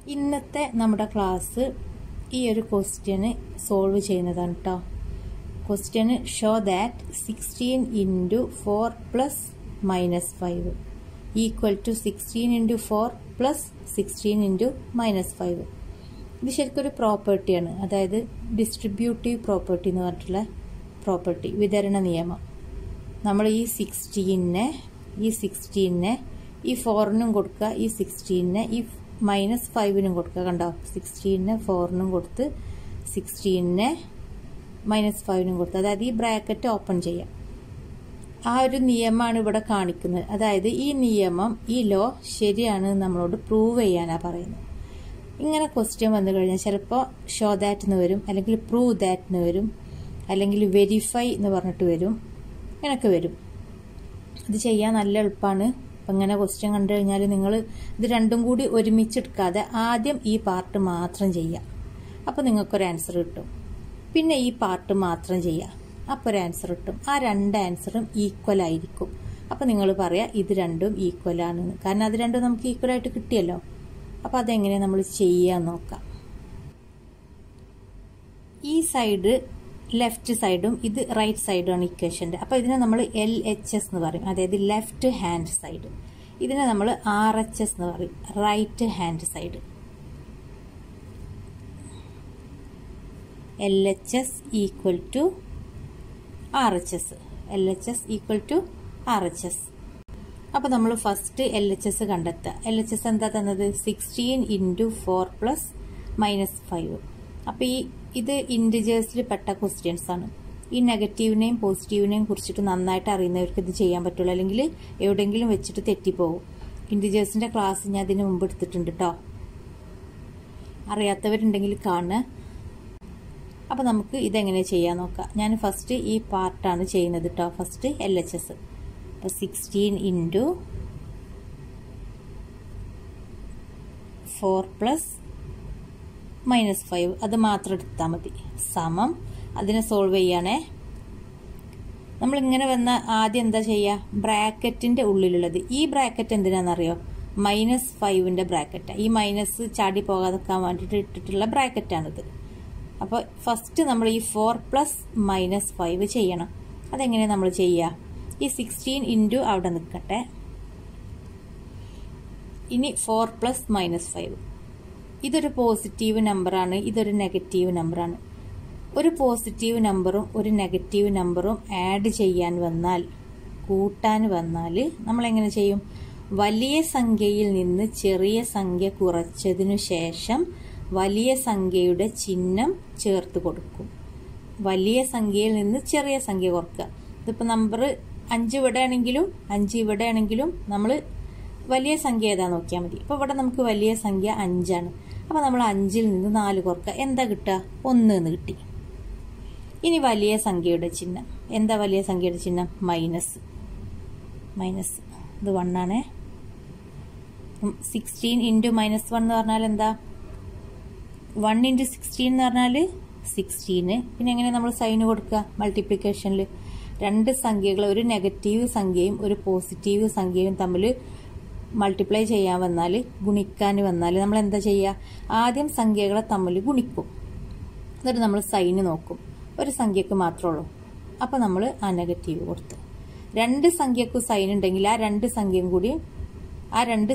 ഇന്നത്തെ നമ്മുടെ ക്ലാസ് ഈ ഒരു ക്വസ്റ്റ്യന് സോൾവ് ചെയ്യുന്നതാണ് കേട്ടോ question show that sixteen into four plus minus five equal to sixteen into four plus sixteen into minus five ഇത് ശരിക്കും ഒരു പ്രോപ്പർട്ടിയാണ് അതായത് ഡിസ്ട്രിബ്യൂട്ടീവ് പ്രോപ്പർട്ടി എന്ന് പറഞ്ഞിട്ടുള്ള പ്രോപ്പർട്ടി വിതരണ നിയമം നമ്മൾ ഈ സിക്സ്റ്റീനെ ഈ സിക്സ്റ്റീനെ ഈ ഫോറിനും കൊടുക്കുക ഈ സിക്സ്റ്റീനെ ഈ മൈനസ് ഫൈവിനും കൊടുക്കുക കണ്ടോ സിക്സ്റ്റീനെ ഫോറിനും കൊടുത്ത് സിക്സ്റ്റീനെ മൈനസ് ഫൈവിനും കൊടുത്ത് അതായത് ഈ ബ്രാക്കറ്റ് ഓപ്പൺ ചെയ്യാം ആ ഒരു നിയമമാണ് ഇവിടെ കാണിക്കുന്നത് അതായത് ഈ നിയമം ഈ ലോ ശരിയാണ് നമ്മളോട് പ്രൂവ് ചെയ്യാനാണ് പറയുന്നത് ഇങ്ങനെ ക്വസ്റ്റ്യൻ വന്നു കഴിഞ്ഞാൽ ചിലപ്പോൾ ഷോ ദാറ്റ് എന്ന് വരും അല്ലെങ്കിൽ പ്രൂവ് ദാറ്റ് എന്ന് വരും അല്ലെങ്കിൽ വെരിഫൈ എന്ന് പറഞ്ഞിട്ട് വരും ഇങ്ങനെയൊക്കെ വരും ഇത് ചെയ്യാൻ നല്ല എളുപ്പമാണ് അപ്പം ഇങ്ങനെ ക്വസ്റ്റ്യൻ കണ്ടു കഴിഞ്ഞാൽ നിങ്ങൾ ഇത് രണ്ടും കൂടി ഒരുമിച്ചെടുക്കാതെ ആദ്യം ഈ പാർട്ട് മാത്രം ചെയ്യാം അപ്പോൾ നിങ്ങൾക്കൊരു ആൻസർ കിട്ടും പിന്നെ ഈ പാർട്ട് മാത്രം ചെയ്യാം അപ്പോൾ ഒരു ആൻസർ കിട്ടും ആ രണ്ട് ആൻസറും ഈക്വൽ ആയിരിക്കും അപ്പോൾ നിങ്ങൾ പറയാം ഇത് രണ്ടും ഈക്വൽ ആണെന്ന് കാരണം അത് രണ്ടും നമുക്ക് ഈക്വൽ ആയിട്ട് കിട്ടിയല്ലോ അപ്പോൾ അതെങ്ങനെ നമ്മൾ ചെയ്യാൻ നോക്കാം ഈ സൈഡ് ലെഫ്റ്റ് സൈഡും ഇത് റൈറ്റ് സൈഡുമാണ് ഇക്വേഷൻ്റെ അപ്പോൾ ഇതിനെ നമ്മൾ എൽ എച്ച് എസ് എന്ന് പറയും അതായത് ലെഫ്റ്റ് ഹാൻഡ് സൈഡ് ഇതിനെ നമ്മൾ ആർ എച്ച് എസ് എന്ന് പറയും right hand side L H S equal to R H S L H S equal to R H S അപ്പോൾ നമ്മൾ ഫസ്റ്റ് എൽ എച്ച് എസ് കണ്ടെത്തുക എൽ എച്ച് എസ് എന്താ തന്നത് sixteen into four plus minus five അപ്പോൾ ഈ ഇത് ഇൻഡിജേഴ്സിൽ പെട്ട questions ആണ് ഈ നെഗറ്റീവിനെയും പോസിറ്റീവിനെയും കുറിച്ചിട്ട് നന്നായിട്ട് അറിയുന്നവർക്ക് ഇത് ചെയ്യാൻ പറ്റുള്ളൂ അല്ലെങ്കിൽ എവിടെയെങ്കിലും വെച്ചിട്ട് തെറ്റിപ്പോവും ഇൻഡിജേഴ്സിന്റെ ക്ലാസ് ഞാൻ അതിന് മുമ്പ് എടുത്തിട്ടുണ്ട് കേട്ടോ അറിയാത്തവരുണ്ടെങ്കിൽ കാണുക അപ്പോൾ നമുക്ക് ഇതെങ്ങനെ ചെയ്യാൻ നോക്കാം ഞാൻ ഫസ്റ്റ് ഈ പാർട്ടാണ് ചെയ്യുന്നത് കേട്ടോ ഫസ്റ്റ് എൽ എച്ച് എസ് അപ്പോൾ sixteen into four plus minus five അത് മാത്രം എടുത്താൽ മതി സമം അതിനെ സോൾവ് ചെയ്യാനേ നമ്മളിങ്ങനെ വന്ന ആദ്യം എന്താ ചെയ്യുക ബ്രാക്കറ്റിൻ്റെ ഉള്ളിലുള്ളത് ഈ ബ്രാക്കറ്റ് എന്തിനാണെന്നറിയോ മൈനസ് ഫൈവിൻ്റെ ബ്രാക്കറ്റാണ് ഈ മൈനസ് ചാടി പോകാതെക്കാൻ വേണ്ടിയിട്ട് ഇട്ടിട്ടുള്ള ബ്രാക്കറ്റാണിത് അപ്പോൾ ഫസ്റ്റ് നമ്മൾ ഈ ഫോർ പ്ലസ് മൈനസ് ഫൈവ് ചെയ്യണം അതെങ്ങനെ നമ്മൾ ചെയ്യുക ഈ സിക്സ്റ്റീൻ ഇൻറ്റു അവിടെ നിൽക്കട്ടെ ഇനി ഫോർ പ്ലസ് മൈനസ് ഫൈവ് ഇതൊരു പോസിറ്റീവ് നമ്പറാണ് ഇതൊരു നെഗറ്റീവ് നമ്പറാണ് ഒരു പോസിറ്റീവ് നമ്പറും ഒരു നെഗറ്റീവ് നമ്പറും ആഡ് ചെയ്യാൻ വന്നാൽ കൂട്ടാൻ വന്നാൽ നമ്മൾ എങ്ങനെ ചെയ്യും വലിയ സംഖ്യയിൽ നിന്ന് ചെറിയ സംഖ്യ കുറച്ചതിനു ശേഷം വലിയ സംഖ്യയുടെ ചിഹ്നം ചേർത്ത് കൊടുക്കും വലിയ സംഖ്യയിൽ നിന്ന് ചെറിയ സംഖ്യ കുറക്കുക ഇതിപ്പോൾ നമ്പർ അഞ്ച് ഇവിടെ ആണെങ്കിലും അഞ്ച് ഇവിടെ ആണെങ്കിലും നമ്മൾ വലിയ സംഖ്യ ഏതാ നോക്കിയാൽ മതി അപ്പോൾ ഇവിടെ നമുക്ക് വലിയ സംഖ്യ അഞ്ചാണ് അപ്പോൾ നമ്മൾ അഞ്ചിൽ നിന്ന് നാല് കുറക്കുക എന്താ കിട്ടുക ഒന്ന് എന്ന് കിട്ടി ഇനി വലിയ സംഖ്യയുടെ ചിഹ്നം എന്താ വലിയ സംഖ്യയുടെ ചിഹ്നം മൈനസ് മൈനസ് ഇത് വണ്ണാണേ സിക്സ്റ്റീൻ ഇൻറ്റു മൈനസ് വൺ എന്ന് പറഞ്ഞാൽ എന്താ വൺ ഇൻറ്റു സിക്സ്റ്റീൻ എന്ന് പറഞ്ഞാൽ സിക്സ്റ്റീന് പിന്നെ എങ്ങനെ നമ്മൾ സൈന് കൊടുക്കുക മൾട്ടിപ്ലിക്കേഷനിൽ രണ്ട് സംഖ്യകൾ ഒരു നെഗറ്റീവ് സംഖ്യയും ഒരു പോസിറ്റീവ് സംഖ്യയും തമ്മിൽ മൾട്ടിപ്ലൈ ചെയ്യാൻ വന്നാൽ ഗുണിക്കാൻ വന്നാൽ നമ്മൾ എന്താ ചെയ്യുക ആദ്യം സംഖ്യകളെ തമ്മിൽ ഗുണിക്കും എന്നിട്ട് നമ്മൾ സൈന് നോക്കും ഒരു സംഖ്യക്ക് മാത്രമേ ഉള്ളൂ അപ്പോൾ നമ്മൾ ആ നെഗറ്റീവ് കൊടുത്തു രണ്ട് സംഖ്യക്ക് സൈൻ ഉണ്ടെങ്കിൽ ആ രണ്ട് സംഖ്യയും കൂടി ആ രണ്ട്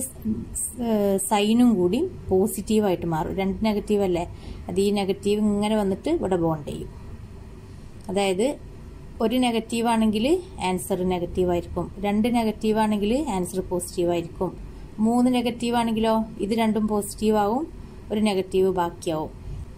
സൈനും കൂടി പോസിറ്റീവായിട്ട് മാറും രണ്ട് നെഗറ്റീവ് അല്ലേ അത് ഈ നെഗറ്റീവ് ഇങ്ങനെ വന്നിട്ട് ഇവിടെ ബോണ്ട് ചെയ്യും അതായത് ഒരു നെഗറ്റീവ് ആണെങ്കിൽ ആൻസർ നെഗറ്റീവ് ആയിരിക്കും രണ്ട് നെഗറ്റീവ് ആണെങ്കിൽ ആൻസർ പോസിറ്റീവ് ആയിരിക്കും മൂന്ന് നെഗറ്റീവ് ആണെങ്കിലോ ഇത് രണ്ടും പോസിറ്റീവ് ആവും ഒരു നെഗറ്റീവ് ബാക്കിയാവും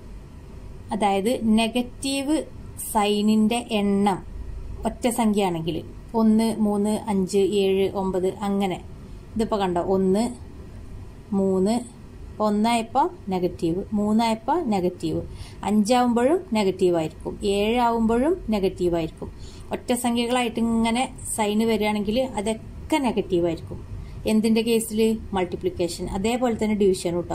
അതായത് നെഗറ്റീവ് സൈനിന്റെ എണ്ണം ഒറ്റ സംഖ്യ ആണെങ്കിൽ ഒന്ന് മൂന്ന് അഞ്ച് ഏഴ് ഒമ്പത് അങ്ങനെ ഇതിപ്പോൾ കണ്ടോ ഒന്ന് മൂന്ന് ഒന്നായപ്പോൾ നെഗറ്റീവ് മൂന്നായപ്പോൾ നെഗറ്റീവ് അഞ്ചാവുമ്പോഴും നെഗറ്റീവ് ആയിരിക്കും ഏഴാവുമ്പോഴും നെഗറ്റീവ് ആയിരിക്കും ഒറ്റ സംഖ്യകളായിട്ട് ഇങ്ങനെ സൈന് വരികയാണെങ്കിൽ അതൊക്കെ നെഗറ്റീവ് ആയിരിക്കും എന്തിന്റെ കേസിൽ മൾട്ടിപ്ലിക്കേഷൻ അതേപോലെ തന്നെ ഡിവിഷൻ കേട്ടോ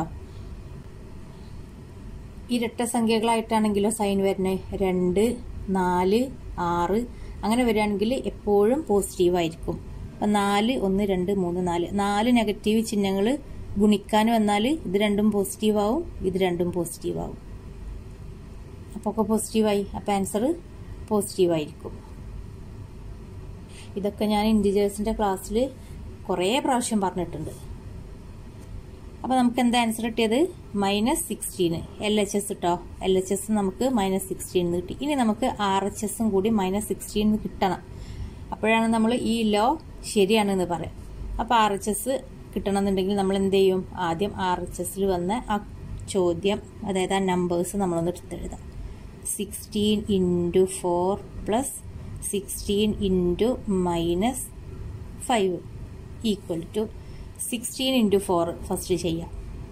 ഇരട്ട സംഖ്യകളായിട്ടാണെങ്കിലോ സൈൻ വരുന്നത് രണ്ട് നാല് ആറ് അങ്ങനെ വരികയാണെങ്കിൽ എപ്പോഴും പോസിറ്റീവ് ആയിരിക്കും അപ്പം നാല് ഒന്ന് രണ്ട് മൂന്ന് നാല് നാല് നെഗറ്റീവ് ചിഹ്നങ്ങൾ ഗുണിക്കാൻ വന്നാൽ ഇത് രണ്ടും പോസിറ്റീവ് ആവും ഇത് രണ്ടും പോസിറ്റീവ് ആവും അപ്പോൾ ഒക്കെ പോസിറ്റീവായി അപ്പോൾ ആൻസർ പോസിറ്റീവ് ആയിരിക്കും ഇതൊക്കെ ഞാൻ ഇൻഡിജേഴ്സിൻ്റെ ക്ലാസ്സിൽ കുറേ പ്രാവശ്യം പറഞ്ഞിട്ടുണ്ട് അപ്പോൾ നമുക്ക് എന്താ ആൻസർ കിട്ടിയത് minus sixteen L H S കിട്ടോ എൽ എച്ച് എസ് നമുക്ക് മൈനസ് സിക്സ്റ്റീൻ കിട്ടി ഇനി നമുക്ക് ആർ എച്ച് എസും കൂടി മൈനസ് സിക്സ്റ്റീൻ കിട്ടണം അപ്പോഴാണ് നമ്മൾ ഈ ലോ ശരിയാണെന്ന് പറയാം അപ്പോൾ ആർ എച്ച് എസ് കിട്ടണമെന്നുണ്ടെങ്കിൽ നമ്മൾ എന്ത് ചെയ്യും ആദ്യം ആർ എച്ച് എസിൽ വന്ന ആ ചോദ്യം അതായത് ആ നമ്പേഴ്സ് നമ്മളൊന്ന് എടുത്തെഴുതാം sixteen into four plus sixteen into minus five equal to sixteen into four first ചെയ്യാം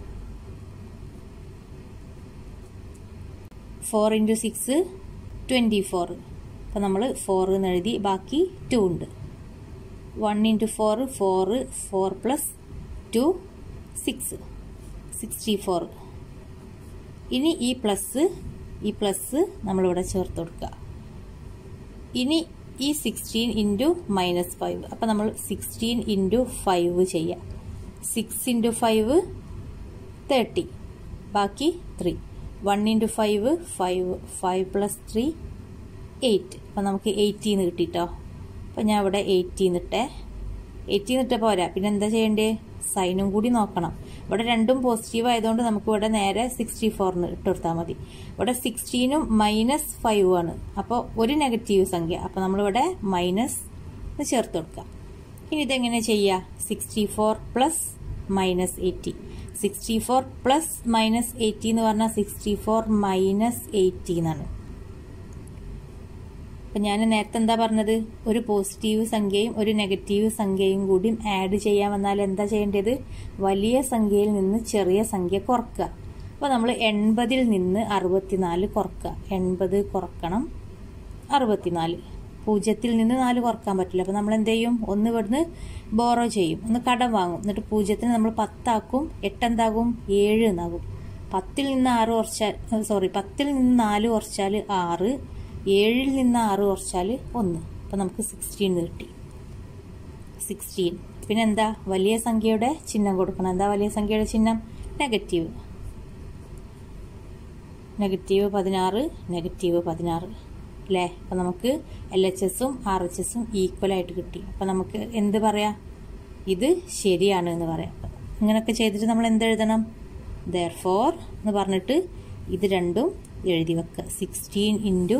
four into six twenty four അപ്പോൾ നമ്മൾ ഫോർ എന്ന് എഴുതി ബാക്കി ടു ഉണ്ട് one into four four four plus two six sixty four ഇനി ഈ plus ഈ പ്ലസ് നമ്മളിവിടെ ചേർത്ത് കൊടുക്കുക ഇനി ഈ സിക്സ്റ്റീൻ ഇൻറ്റു മൈനസ് ഫൈവ് അപ്പം നമ്മൾ സിക്സ്റ്റീൻ ഇൻറ്റു ഫൈവ് ചെയ്യാം സിക്സ് ഇൻറ്റു ഫൈവ് തേർട്ടി ബാക്കി three one into five five five plus three eight അപ്പം നമുക്ക് എയ്റ്റീന്ന് കിട്ടിട്ടോ അപ്പം ഞാൻ ഇവിടെ എയ്റ്റീന്ന് ഇട്ടേ എയ്റ്റീന്ന് ഇട്ട പോരാ പിന്നെ എന്താ ചെയ്യേണ്ടേ സൈനും കൂടി നോക്കണം ഇവിടെ രണ്ടും പോസിറ്റീവ് ആയതുകൊണ്ട് നമുക്ക് ഇവിടെ നേരെ സിക്സ്റ്റി ഫോറിന് ഇട്ട് കൊടുത്താൽ മതി ഇവിടെ സിക്സ്റ്റീനും മൈനസ് ഫൈവ് ആണ് അപ്പോൾ ഒരു നെഗറ്റീവ് സംഖ്യ അപ്പോൾ നമ്മളിവിടെ മൈനസ് ചേർത്ത് കൊടുക്കുക ഇനി ഇതെങ്ങനെ ചെയ്യുക sixty four plus minus eighty sixty four plus minus eighty എന്ന് പറഞ്ഞാൽ സിക്സ്റ്റി ഫോർ മൈനസ് എയ്റ്റി എന്നാണ് അപ്പം ഞാൻ നേരത്തെ എന്താ പറഞ്ഞത് ഒരു പോസിറ്റീവ് സംഖ്യയും ഒരു നെഗറ്റീവ് സംഖ്യയും കൂടി ആഡ് ചെയ്യാൻ വന്നാൽ എന്താ ചെയ്യേണ്ടത് വലിയ സംഖ്യയിൽ നിന്ന് ചെറിയ സംഖ്യ കുറക്കുക അപ്പോൾ നമ്മൾ എൺപതിൽ നിന്ന് അറുപത്തിനാല് കുറക്കുക എൺപത് കുറക്കണം അറുപത്തിനാല് പൂജ്യത്തിൽ നിന്ന് നാല് കുറക്കാൻ പറ്റില്ല അപ്പോൾ നമ്മൾ എന്ത് ചെയ്യും ഒന്ന് ഇവിടുന്ന് ബോറോ ചെയ്യും ഒന്ന് കടം വാങ്ങും എന്നിട്ട് പൂജ്യത്തിന് നമ്മൾ പത്താക്കും എട്ടെന്താകും ഏഴ് എന്നാകും പത്തിൽ നിന്ന് ആറ് കുറച്ചാൽ സോറി പത്തിൽ നിന്ന് നാല് കുറച്ചാൽ ആറ് ഏഴിൽ നിന്ന് ആറ് കുറച്ചാൽ ഒന്ന് അപ്പോൾ നമുക്ക് സിക്സ്റ്റീൻ കിട്ടി സിക്സ്റ്റീൻ പിന്നെ എന്താ വലിയ സംഖ്യയുടെ ചിഹ്നം കൊടുക്കണം എന്താ വലിയ സംഖ്യയുടെ ചിഹ്നം നെഗറ്റീവ് നെഗറ്റീവ് പതിനാറ് നെഗറ്റീവ് പതിനാറ് അല്ലേ അപ്പം നമുക്ക് എൽ എച്ച് എസും ആർ എച്ച് എസും ഈക്വലായിട്ട് കിട്ടി അപ്പം നമുക്ക് എന്ത് പറയാം ഇത് ശരിയാണ് എന്ന് പറയാം ഇങ്ങനെയൊക്കെ ചെയ്തിട്ട് നമ്മൾ എന്ത് എഴുതണം ദർ ഫോർ എന്ന് പറഞ്ഞിട്ട് ഇത് രണ്ടും എഴുതി വെക്കുക sixteen into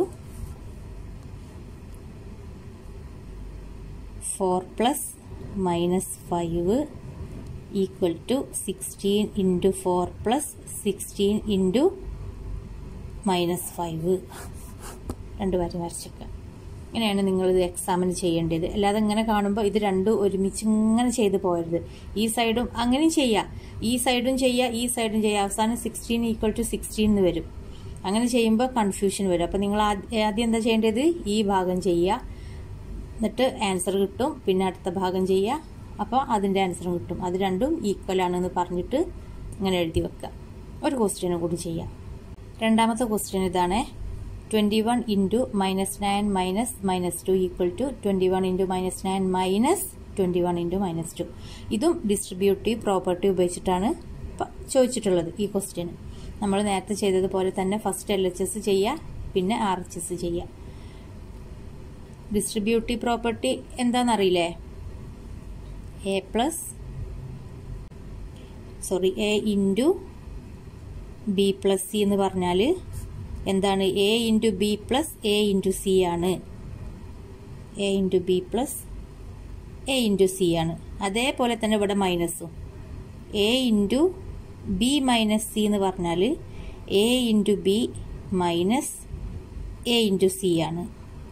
four plus minus five equal to sixteen into four plus sixteen into minus five രണ്ട് വരി വരച്ചേക്കുക ഇങ്ങനെയാണ് നിങ്ങളിത് എക്സാമിന് ചെയ്യേണ്ടത് അല്ലാതെ ഇങ്ങനെ കാണുമ്പോൾ ഇത് രണ്ടും ഒരുമിച്ച് ഇങ്ങനെ ചെയ്ത് പോകരുത് ഈ സൈഡും അങ്ങനെയും ചെയ്യാം ഈ സൈഡും ചെയ്യുക ഈ സൈഡും ചെയ്യുക അവസാനം സിക്സ്റ്റീൻ ഈക്വൽ ടു സിക്സ്റ്റീൻ എന്ന് വരും അങ്ങനെ ചെയ്യുമ്പോൾ കൺഫ്യൂഷൻ വരും അപ്പോൾ നിങ്ങൾ ആദ്യം എന്താ ചെയ്യേണ്ടത് ഈ ഭാഗം ചെയ്യുക എന്നിട്ട് ആൻസർ കിട്ടും പിന്നെ അടുത്ത ഭാഗം ചെയ്യുക അപ്പോൾ അതിൻ്റെ ആൻസറും കിട്ടും അത് രണ്ടും ഈക്വൽ ആണെന്ന് പറഞ്ഞിട്ട് ഇങ്ങനെ എഴുതി വെക്കുക ഒരു ക്വസ്റ്റ്യനും കൂടി ചെയ്യാം രണ്ടാമത്തെ ക്വസ്റ്റ്യൻ ഇതാണ് twenty one into minus nine minus minus two equal to twenty one into minus nine minus twenty one into minus two ഇതും ഡിസ്ട്രിബ്യൂട്ടീവ് പ്രോപ്പർട്ടി ഉപയോഗിച്ചിട്ടാണ് ചോദിച്ചിട്ടുള്ളത് ഈ ക്വസ്റ്റ്യൻ നമ്മൾ നേരത്തെ ചെയ്തതുപോലെ തന്നെ ഫസ്റ്റ് എൽ എച്ച് എസ് ചെയ്യുക പിന്നെ ആർ എച്ച് എസ് ചെയ്യുക ഡിസ്ട്രിബ്യൂട്ടീവ് പ്രോപ്പർട്ടി എന്താണെന്നറിയില്ലേ A plus sorry A into B plus C എന്ന് പറഞ്ഞാൽ എന്താണ് A into B plus A into C ആണ് A into B plus A into C ആണ് അതേപോലെ തന്നെ ഇവിടെ മൈനസും A into B minus C എന്ന് പറഞ്ഞാൽ A into B minus A into C ആണ്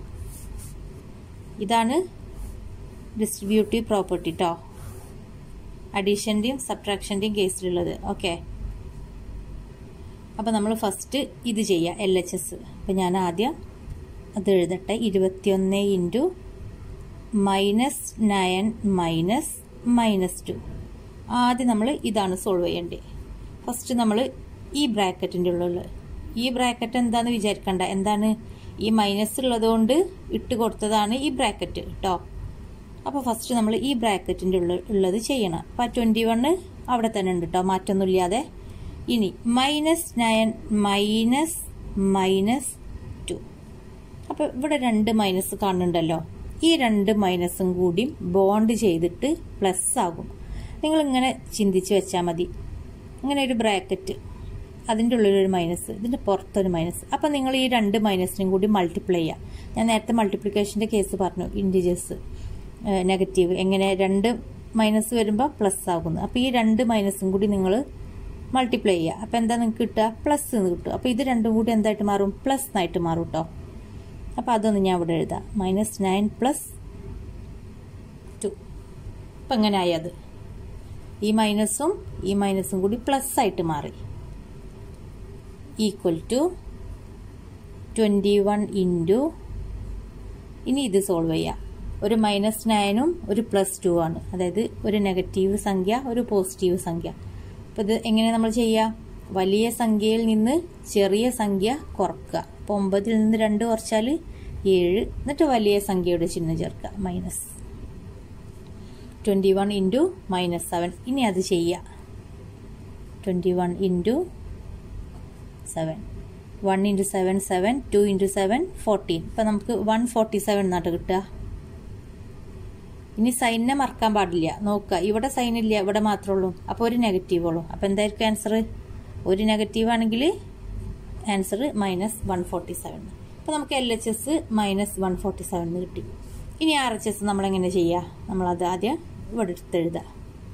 ഇതാണ് ഡിസ്ട്രിബ്യൂട്ടീവ് പ്രോപ്പർട്ടി കേട്ടോ അഡീഷൻ്റെയും സബ്ട്രാക്ഷൻ്റെയും കേസിലുള്ളത് ഓക്കെ അപ്പോൾ നമ്മൾ ഫസ്റ്റ് ഇത് ചെയ്യുക എൽ എച്ച് എസ് അപ്പോൾ ഞാൻ ആദ്യം അത് എഴുതട്ടെ ഇരുപത്തിയൊന്ന് into minus nine minus minus two ആദ്യം നമ്മൾ ഇതാണ് സോൾവ് ചെയ്യേണ്ടത് ഫസ്റ്റ് നമ്മൾ ഈ ബ്രാക്കറ്റിൻ്റെ ഉള്ളിൽ ഈ ബ്രാക്കറ്റ് എന്താണെന്ന് വിചാരിക്കണ്ട എന്താണ് ഈ മൈനസ് ഉള്ളതുകൊണ്ട് ഇട്ട് കൊടുത്തതാണ് ഈ ബ്രാക്കറ്റ് കേട്ടോ അപ്പോൾ ഫസ്റ്റ് നമ്മൾ ഈ ബ്രാക്കറ്റിൻ്റെ ഉള്ള ഉള്ളത് ചെയ്യണം അപ്പോൾ ട്വൻറ്റി വണ്ണ് അവിടെ തന്നെ ഉണ്ട് കേട്ടോ മാറ്റൊന്നുമില്ലാതെ ഇനി minus nine minus minus two അപ്പോൾ ഇവിടെ രണ്ട് മൈനസ് കാണുന്നുണ്ടല്ലോ ഈ രണ്ട് മൈനസും കൂടി ബോണ്ട് ചെയ്തിട്ട് പ്ലസ് ആകും നിങ്ങൾ ഇങ്ങനെ ചിന്തിച്ച് വെച്ചാൽ മതി ഇങ്ങനെ ഒരു ബ്രാക്കറ്റ് അതിൻ്റെ ഉള്ളിലൊരു മൈനസ് ഇതിൻ്റെ പുറത്തൊരു മൈനസ് അപ്പം നിങ്ങൾ ഈ രണ്ട് മൈനസിനും കൂടി മൾട്ടിപ്ലൈ ചെയ്യുക ഞാൻ നേരത്തെ മൾട്ടിപ്ലിക്കേഷൻ്റെ കേസ് പറഞ്ഞു ഇൻഡിജേഴ്സ് നെഗറ്റീവ് എങ്ങനെ രണ്ട് മൈനസ് വരുമ്പോൾ പ്ലസ് ആകുന്നു അപ്പോൾ ഈ രണ്ട് മൈനസും കൂടി നിങ്ങൾ മൾട്ടിപ്ലൈ ചെയ്യുക അപ്പോൾ എന്താ നിങ്ങൾക്ക് കിട്ടുക പ്ലസ് എന്ന് കിട്ടും അപ്പോൾ ഇത് രണ്ടും കൂടി എന്തായിട്ട് മാറും പ്ലസ് എന്നായിട്ട് മാറും കേട്ടോ അപ്പോൾ അതൊന്ന് ഞാൻ ഇവിടെ എഴുതാം മൈനസ് നയൻ പ്ലസ് ടു അപ്പം എങ്ങനെ ആയി അത് ഈ മൈനസും ഈ മൈനസും കൂടി പ്ലസ് ആയിട്ട് മാറി equal to twenty one into ഇനി ഇത് സോൾവ് ചെയ്യാം ഒരു മൈനസ് നയനും ഒരു പ്ലസ് ടു ആണ് അതായത് ഒരു നെഗറ്റീവ് സംഖ്യ ഒരു പോസിറ്റീവ് സംഖ്യ അപ്പോൾ ഇത് എങ്ങനെ നമ്മൾ ചെയ്യുക വലിയ സംഖ്യയിൽ നിന്ന് ചെറിയ സംഖ്യ കുറക്കുക അപ്പോൾ ഒമ്പതിൽ നിന്ന് രണ്ട് കുറച്ചാൽ ഏഴ് എന്നിട്ട് വലിയ സംഖ്യയുടെ ചിഹ്നം ചേർക്കുക minus twenty one into minus seven ഇനി അത് ചെയ്യുക twenty one into seven one into seven seven two into seven fourteen ഇപ്പം നമുക്ക് വൺ ഫോർട്ടി സെവൻ എന്നാട്ട് കിട്ടുക ഇനി സൈനിനെ മറക്കാൻ പാടില്ല നോക്കുക ഇവിടെ സൈൻ ഇല്ല ഇവിടെ മാത്രമേ ഉള്ളൂ അപ്പോൾ ഒരു നെഗറ്റീവ് ഉള്ളൂ അപ്പോൾ എന്തായിരിക്കും ആൻസർ ഒരു നെഗറ്റീവ് ആണെങ്കിൽ answer minus one forty seven അപ്പോൾ നമുക്ക് L H S minus one forty seven കിട്ടി ഇനി ആർ എച്ച് എസ് നമ്മളെങ്ങനെ ചെയ്യുക നമ്മളത് ആദ്യം ഇവിടെ എടുത്തെഴുതുക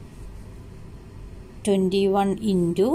twenty one into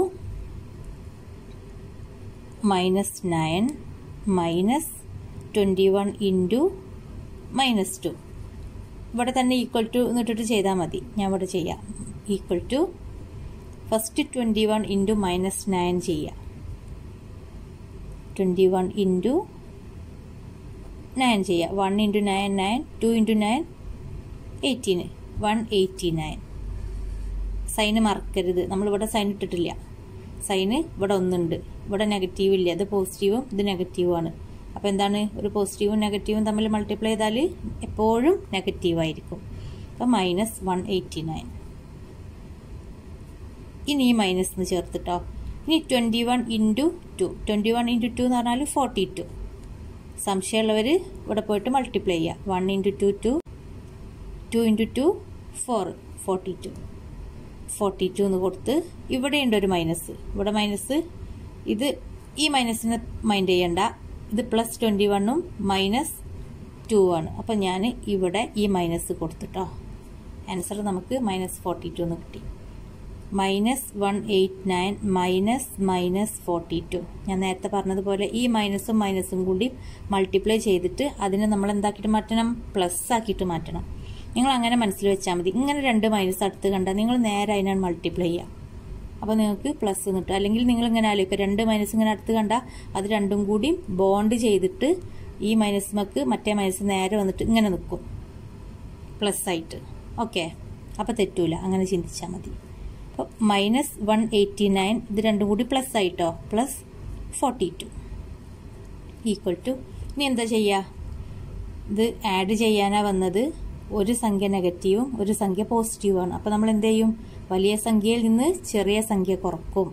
minus nine minus twenty one into minus two ഇവിടെ തന്നെ ഈക്വൽ ടു എന്നിട്ടിട്ട് ചെയ്താൽ മതി ഞാൻ ഇവിടെ ചെയ്യാം equal to first twenty one into minus nine ചെയ്യാം ട്വൻറ്റി വൺ ഇൻറ്റു നയൻ ചെയ്യുക one into nine nine two into nine eighteen one eighty nine sign മറക്കരുത് നമ്മളിവിടെ സൈൻ ഇട്ടിട്ടില്ല സൈന് ഇവിടെ ഒന്നുണ്ട് ഇവിടെ നെഗറ്റീവ് ഇല്ല ഇത് പോസിറ്റീവും ഇത് നെഗറ്റീവും ആണ് അപ്പോൾ എന്താണ് ഒരു പോസിറ്റീവും നെഗറ്റീവും തമ്മിൽ മൾട്ടിപ്ലൈ ചെയ്താൽ എപ്പോഴും നെഗറ്റീവ് ആയിരിക്കും അപ്പോൾ മൈനസ് വൺ എയ്റ്റി നയൻ ഇനി ഈ മൈനസ് എന്ന് ചേർത്തിട്ടോ ഇനി twenty one into two twenty one into two എന്ന് പറഞ്ഞാൽ ഫോർട്ടി ടു സംശയമുള്ളവർ ഇവിടെ പോയിട്ട് മൾട്ടിപ്ലൈ ചെയ്യുക one into two two two into two four forty two forty two എന്ന് കൊടുത്ത് ഇവിടെയുണ്ട് ഒരു മൈനസ് ഇവിടെ മൈനസ് ഇത് ഈ മൈനസിന് മൈൻഡ് ചെയ്യണ്ട ഇത് പ്ലസ് ട്വൻറ്റി വണ്ണും മൈനസ് ടു ആണ് അപ്പം ഞാൻ ഇവിടെ ഈ മൈനസ് കൊടുത്തിട്ടോ ആൻസർ നമുക്ക് മൈനസ് ഫോർട്ടി ടു എന്ന് കിട്ടി minus one eight nine minus minus forty two ഞാൻ നേരത്തെ പറഞ്ഞതുപോലെ ഈ മൈനസും മൈനസും കൂടി മൾട്ടിപ്ലൈ ചെയ്തിട്ട് അതിനെ നമ്മൾ എന്താക്കിയിട്ട് മാറ്റണം പ്ലസ് ആക്കിയിട്ട് മാറ്റണം നിങ്ങൾ അങ്ങനെ മനസ്സിൽ വെച്ചാൽ മതി ഇങ്ങനെ രണ്ട് മൈനസ് അടുത്ത് കണ്ടാൽ നിങ്ങൾ നേരെ അതിനാണ് മൾട്ടിപ്ലൈ ചെയ്യുക അപ്പോൾ നിങ്ങൾക്ക് പ്ലസ് കിട്ടും അല്ലെങ്കിൽ നിങ്ങൾ ഇങ്ങനെ ആലോചിക്കുക രണ്ട് മൈനസ് ഇങ്ങനെ അടുത്ത് കണ്ടാൽ അത് രണ്ടും കൂടി ബോണ്ട് ചെയ്തിട്ട് ഈ മൈനസ് മക്ക് മറ്റേ മൈനസ് നേരെ വന്നിട്ട് ഇങ്ങനെ നിൽക്കും പ്ലസ് ആയിട്ട് ഓക്കെ അപ്പോൾ തെറ്റൂല അങ്ങനെ ചിന്തിച്ചാൽ മതി അപ്പോൾ മൈനസ് വൺ എയ്റ്റി നയൻ ഇത് രണ്ടും കൂടി പ്ലസ് ആയിട്ടോ plus forty two equal to ഇനി എന്താ ചെയ്യുക ഇത് ആഡ് ചെയ്യാനാ വന്നത് ഒരു സംഖ്യ നെഗറ്റീവും ഒരു സംഖ്യ പോസിറ്റീവുമാണ് അപ്പോൾ നമ്മൾ എന്ത് ചെയ്യും വലിയ സംഖ്യയിൽ നിന്ന് ചെറിയ സംഖ്യ കുറക്കും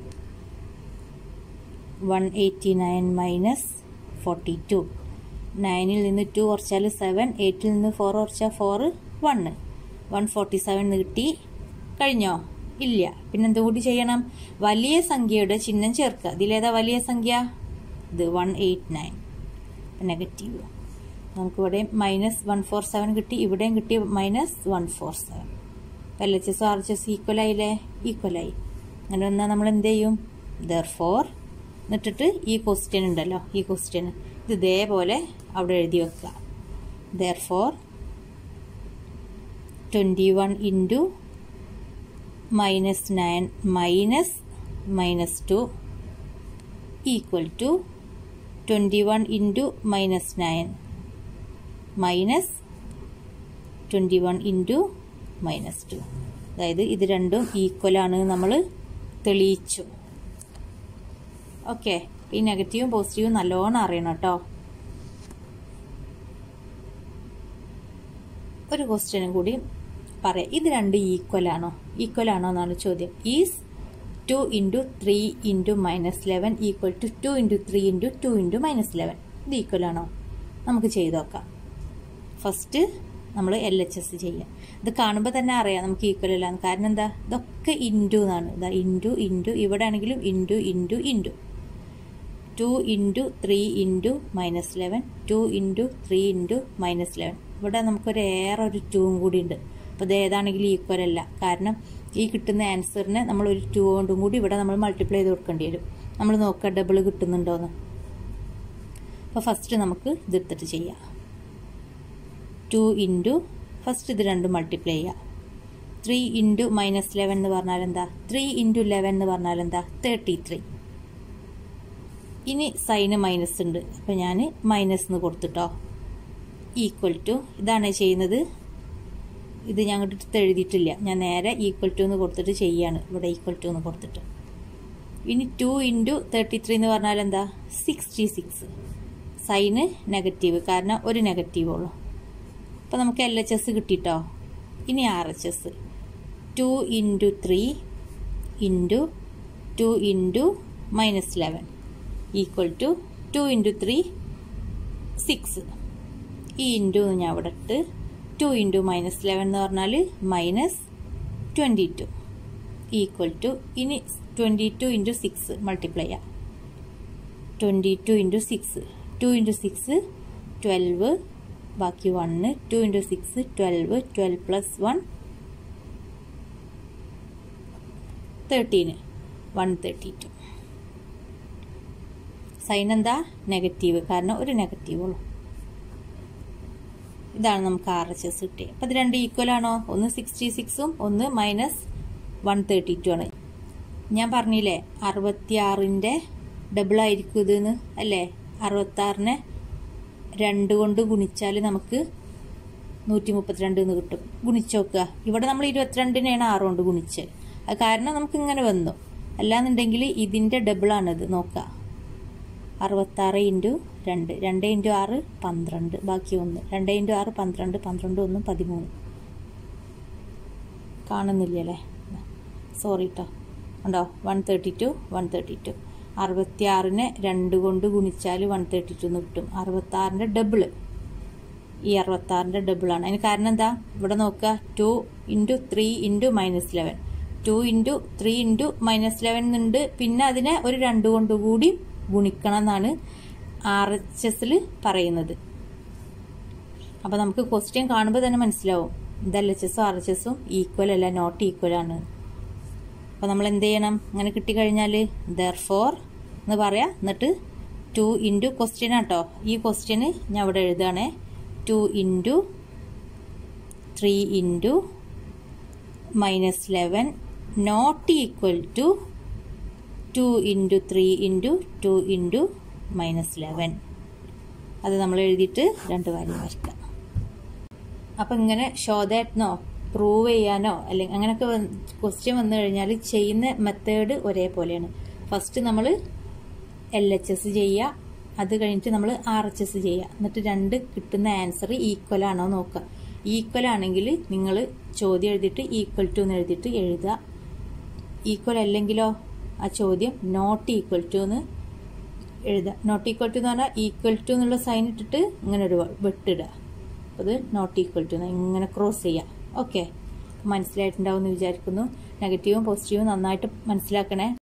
one eighty nine minus forty two നയനിൽ നിന്ന് ടു കുറച്ചാൽ സെവൻ എയ്റ്റിൽ നിന്ന് ഫോർ കുറച്ചാൽ four one one forty seven കിട്ടി കഴിഞ്ഞോ ഇല്ല പിന്നെന്തും കൂടി ചെയ്യണം വലിയ സംഖ്യയുടെ ചിഹ്നം ചേർക്കുക ഇതിലേതാ വലിയ സംഖ്യ ഇത് വൺ എയ്റ്റ് നയൻ നെഗറ്റീവ് നമുക്കിവിടെ മൈനസ് വൺ ഫോർ സെവൻ കിട്ടി ഇവിടെയും കിട്ടി minus one four seven L H S R H S equal ആയില്ലേ ഈക്വൽ ആയി അങ്ങനെ വന്നാൽ നമ്മൾ എന്ത് ചെയ്യും ദർ ഫോർ എന്നിട്ടിട്ട് ഈ ക്വസ്റ്റ്യൻ ഉണ്ടല്ലോ ഈ ക്വസ്റ്റ്യൻ ഇത് ഇതേപോലെ അവിടെ എഴുതി വെക്കുക therefore twenty one into minus nine minus minus two equal to twenty one into minus nine minus twenty one into minus two അതായത് ഇത് രണ്ടും ഈക്വലാണ് നമ്മൾ തെളിയിച്ചു ഓക്കെ ഈ നെഗറ്റീവും പോസിറ്റീവും നല്ലോണം അറിയണം കേട്ടോ ഒരു ക്വസ്റ്റ്യനും കൂടി പറയാം ഇത് രണ്ട് ഈക്വൽ ആണോ ഈക്വൽ ആണോ എന്നാണ് ചോദ്യം is two into three into minus eleven equal to two into three into two into minus eleven ഇത് ഈക്വൽ ആണോ നമുക്ക് ചെയ്ത് നോക്കാം ഫസ്റ്റ് നമ്മൾ എൽ എച്ച് എസ് ചെയ്യാം ഇത് കാണുമ്പോൾ തന്നെ അറിയാം നമുക്ക് ഈക്വൽ അല്ല കാരണം എന്താ ഇതൊക്കെ ഇൻറ്റു എന്നാണ് ഇതാ ഇൻറ്റു ഇൻറ്റു ഇവിടെ ആണെങ്കിലും into into into two into three into minus eleven two into three into minus eleven ഇവിടെ നമുക്കൊരു ഏറെ ഒരു ടൂവും കൂടി ഉണ്ട് അപ്പോൾ ഇത് ഏതാണെങ്കിലും ഈക്വൽ അല്ല കാരണം ഈ കിട്ടുന്ന ആൻസറിന് നമ്മൾ ഒരു ടു കൊണ്ടും കൂടി ഇവിടെ നമ്മൾ മൾട്ടിപ്ലൈ ചെയ്ത് കൊടുക്കേണ്ടി വരും നമ്മൾ നോക്കുക ഡബിൾ കിട്ടുന്നുണ്ടോയെന്ന് അപ്പോൾ ഫസ്റ്റ് നമുക്ക് ഇതെടുത്തിട്ട് ചെയ്യാം ടു ഇൻറ്റു ഫസ്റ്റ് ഇത് രണ്ടും മൾട്ടിപ്ലൈ ചെയ്യുക ത്രീ ഇൻറ്റു മൈനസ് ലെവൻ എന്ന് പറഞ്ഞാൽ എന്താ ത്രീ ഇൻറ്റു ലെവൻ എന്ന് പറഞ്ഞാൽ എന്താ തേർട്ടി ത്രീ ഇനി സൈന് മൈനസ് ഉണ്ട് അപ്പോൾ ഞാൻ മൈനസ് എന്ന് കൊടുത്തിട്ടോ ഈക്വൽ ടു ഇതാണ് ചെയ്യുന്നത് ഇത് ഞാൻ എടുത്ത് എഴുതിയിട്ടില്ല ഞാൻ നേരെ ഈക്വൽ ടു എന്ന് കൊടുത്തിട്ട് ചെയ്യാണ് ഇവിടെ ഈക്വൽ ടു എന്ന് കൊടുത്തിട്ട് ഇനി ടു ഇൻറ്റു തേർട്ടി ത്രീ എന്ന് പറഞ്ഞാൽ എന്താ സിക്സ്റ്റി സിക്സ് സൈന് നെഗറ്റീവ് കാരണം ഒരു നെഗറ്റീവ് ഉള്ളൂ അപ്പോൾ നമുക്ക് എൽ എച്ച് എസ് കിട്ടിട്ടോ ഇനി R H S two into three into two into minus eleven equal to two into three six ഈ ഇൻറ്റു ഞാൻ അവിടെ ഇട്ട് ടു ഇൻറ്റു മൈനസ് ലെവൻ എന്ന് പറഞ്ഞാൽ minus twenty two equal to ഇനി twenty two into six multiply ചെയ്യാം twenty two into six two into six twelve ബാക്കി one two into six twelve twelve plus one thirteen one thirty two sign എന്താ negative കാരണം ഒരു negative ഉള്ളൂ ഇതാണ് നമുക്ക് R H S കിട്ടിയത് അപ്പം ഇത് രണ്ട് ഈക്വൽ ആണോ ഒന്ന് സിക്സ്റ്റി സിക്സും ഒന്ന് മൈനസ് വൺ തേർട്ടി ടു ആണ് ഞാൻ പറഞ്ഞില്ലേ അറുപത്തിയാറിൻ്റെ ഡബിൾ ആയിരിക്കും ഇതെന്ന് അല്ലേ അറുപത്താറിനെ രണ്ട് കൊണ്ട് ഗുണിച്ചാൽ നമുക്ക് നൂറ്റി മുപ്പത്തിരണ്ട് എന്ന് കിട്ടും ഗുണിച്ച് നോക്കുക ഇവിടെ നമ്മൾ ഇരുപത്തിരണ്ടിനെയാണ് ആറ് കൊണ്ട് ഗുണിച്ചത് അത് കാരണം നമുക്ക് ഇങ്ങനെ വന്നു അല്ലാന്നുണ്ടെങ്കിൽ ഇതിൻ്റെ ഡബിളാണിത് നോക്കുക അറുപത്താറ് ഇൻറ്റു രണ്ട് രണ്ട് ഇൻറ്റു ആറ് പന്ത്രണ്ട് ബാക്കി ഒന്ന് രണ്ട് ഇൻറ്റു ആറ് പന്ത്രണ്ട് പന്ത്രണ്ട് ഒന്നും പതിമൂന്ന് കാണുന്നില്ലല്ലേ സോറി കേട്ടോ ഉണ്ടോ one thirty two one thirty two അറുപത്തിയാറിനെ രണ്ട് കൊണ്ട് ഗുണിച്ചാൽ വൺ തേർട്ടി ടു എന്ന് കിട്ടും അറുപത്താറിൻ്റെ ഡബിള് ഈ അറുപത്താറിൻ്റെ ഡബിളാണ് അതിന് കാരണം എന്താ ഇവിടെ നോക്കുക two into three into minus eleven two into three into minus eleven ഉണ്ട് പിന്നെ അതിനെ ഒരു രണ്ട് കൊണ്ട് കൂടി ഗുണിക്കണം എന്നാണ് ആർ എച്ച് എസിൽ പറയുന്നത് അപ്പോൾ നമുക്ക് ക്വസ്റ്റ്യൻ കാണുമ്പോൾ തന്നെ മനസ്സിലാവും ഇത് എൽ എച്ച് എസും ആർ എച്ച് എസും ഈക്വൽ അല്ല നോട്ട് ഈക്വൽ ആണ് അപ്പോൾ നമ്മൾ എന്ത് ചെയ്യണം അങ്ങനെ കിട്ടിക്കഴിഞ്ഞാൽ ദർ ഫോർ എന്ന് പറയാം എന്നിട്ട് ടു ഇൻറ്റു ക്വസ്റ്റ്യൻ ആട്ടോ ഈ ക്വസ്റ്റ്യന് ഞാൻ ഇവിടെ എഴുതുകയാണേ two into three into minus eleven not equal to two into three into two into minus eleven അത് നമ്മൾ എഴുതിയിട്ട് രണ്ട് കാര്യം വരയ്ക്കാം അപ്പം ഇങ്ങനെ ഷോ ദാറ്റ്നോ പ്രൂവ് ചെയ്യാനോ അല്ലെങ്കിൽ അങ്ങനെയൊക്കെ ക്വസ്റ്റ്യൻ വന്നു കഴിഞ്ഞാൽ ചെയ്യുന്ന മെത്തേഡ് ഒരേപോലെയാണ് ഫസ്റ്റ് നമ്മൾ എൽ എച്ച് എസ് ചെയ്യുക അത് കഴിഞ്ഞിട്ട് നമ്മൾ ആർ എച്ച് എസ് ചെയ്യുക എന്നിട്ട് രണ്ട് കിട്ടുന്ന ആൻസർ ഈക്വൽ ആണോ നോക്കുക ഈക്വൽ ആണെങ്കിൽ നിങ്ങൾ ചോദ്യം എഴുതിയിട്ട് ഈക്വൽ ടു എന്ന് എഴുതിയിട്ട് എഴുതുക ഈക്വൽ അല്ലെങ്കിലോ ആ ചോദ്യം നോട്ട് ഈക്വൽ ടു എന്ന് എഴുതുക നോട്ട് ഈക്വൽ ടു എന്ന് പറഞ്ഞാൽ ഈക്വൽ ടു എന്നുള്ള സൈൻ ഇട്ടിട്ട് ഇങ്ങനെ ഒരു വെട്ടിടുക അത് നോട്ട് ഈക്വൽ ടു ഇങ്ങനെ ക്രോസ് ചെയ്യുക ഓക്കെ മനസ്സിലായിട്ടുണ്ടാവും എന്ന് വിചാരിക്കുന്നു നെഗറ്റീവും പോസിറ്റീവും നന്നായിട്ട് മനസ്സിലാക്കണേ